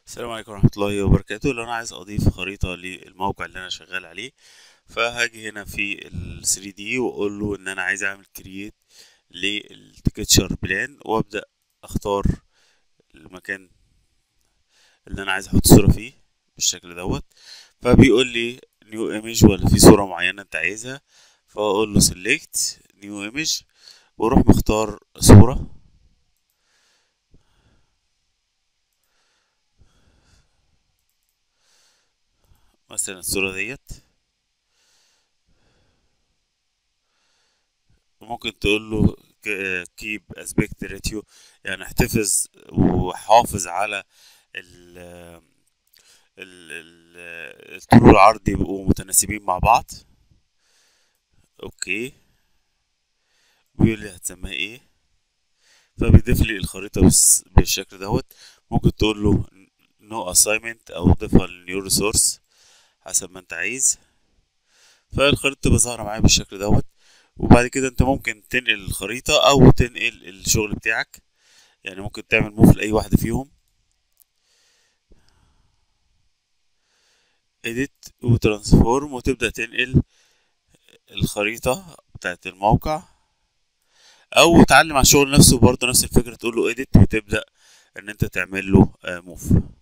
السلام عليكم ورحمة الله وبركاته لو أنا عايز أضيف خريطة للموقع اللي أنا شغال عليه فهاجي هنا في ال 3D وأقول له إن أنا عايز أعمل كرييت للتكتشر بلان وأبدأ أختار المكان اللي أنا عايز أحط صورة فيه بالشكل دوت فبيقول لي نيو ايمج ولا في صورة معينة أنت عايزها فأقول له سيلكت نيو ايمج وأروح مختار صورة مثلا الصورة ديت ممكن تقول له كيب اسبكت ريتيو يعني احتفظ وحافظ على ال ال الطول والعرض يبقوا متناسبين مع بعض اوكي بيقول لي هتسميها ايه فبيضيف لي الخريطة بالشكل دوت ممكن تقول له نو اساينمنت او ضيفها لنيو ريسورس حسب ما انت عايز فالخريطة تبقى ظاهرة معايا بالشكل دوت وبعد كده انت ممكن تنقل الخريطة او تنقل الشغل بتاعك يعني ممكن تعمل موف لأي واحدة فيهم edit وترانسفورم وتبدأ تنقل الخريطة بتاعت الموقع او تعلم على الشغل نفسه برضه نفس الفكرة تقول له edit وتبدأ ان انت تعمل له موف